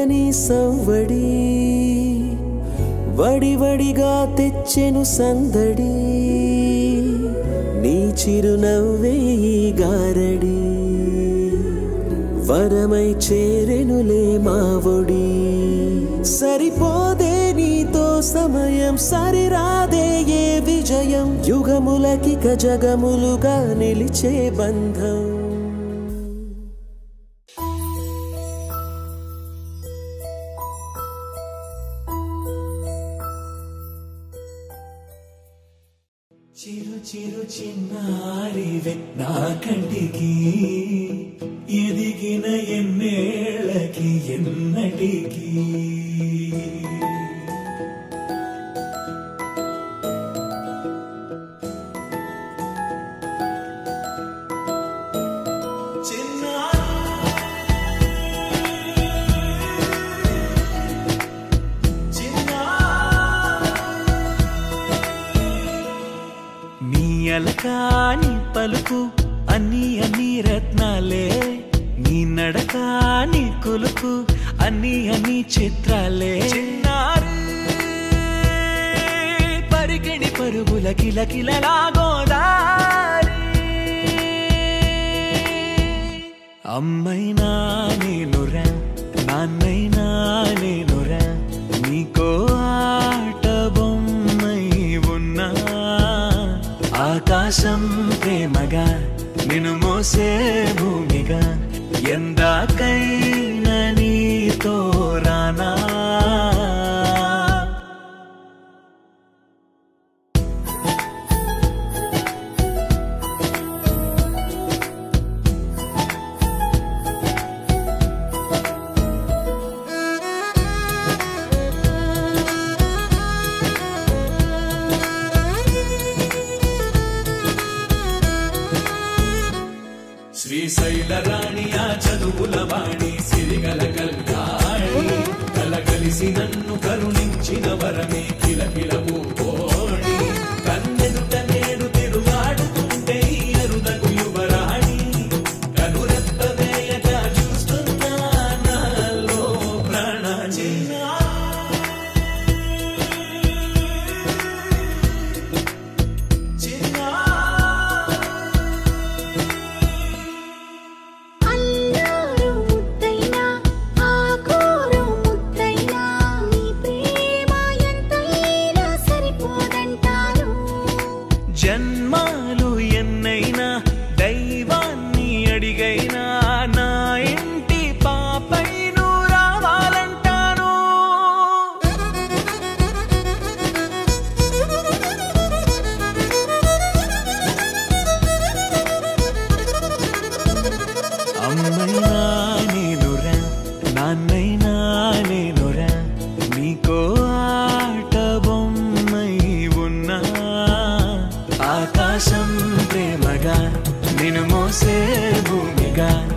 తెలియని సవ్వడి వడివడిగా తెచ్చెను సందడి నీ చిరునవ్వే ఈ గారడి వరమై చేరెనులే మావొడి సరిపోదే నీతో సమయం సరిరాదే ఏ విజయం యుగములకిక జగములుగా నిలిచే బంధం చిరు చిరు చిన్నారివే నా కంటికి ఎదిగిన ఎన్నేళ్ళకి ఎన్నటికి నీ అలకాని పలుకు అన్ని అన్ని రత్నాలే నీ నడక నీ కొలుకు అన్ని అన్ని చిత్రాలే చిన్నారి పరికిణి పరుగుల కిల కిలలాగోదారి అమ్మైనా నేనురా నాన్నైనా నేనురా నీకో ఆట బొమ్మై ఉన్నా ఆకాశం ప్రేమగా నిన్ను మోసే భూమిగా ఎందాకైనా నీతో రానా శ్రీశైల రాణి ఆ చదువుల వాణి సిరిగల కల్యాణి కలగలిసి నన్ను కరుణించిన వరమే కిలకిల ఓడి కన్నెదుట నేడు తిరుగాడుతుంటే ఈ అరుదకు యువరాణి కనురెప్ప వేయక చూస్తున్నా నాలో ప్రాణ చిన్నా అల్లారు ముద్దైనా ఆకోరు ముద్దైనా నీ ప్రేమ ఎంతైనా సరిపోదంటారు జన్మాలు ఎన్నైనా దైవాన్ని అడిగైనా నా ఇంటి పాపై నువ్వు రావాలంటాను అమ్మైనా నేనురా నాన్నైనా నేనురా నీకో ఆట బొమ్మై ఉన్నా ఆకాశం ప్రేమగా నిన్ను మోసే భూమిగా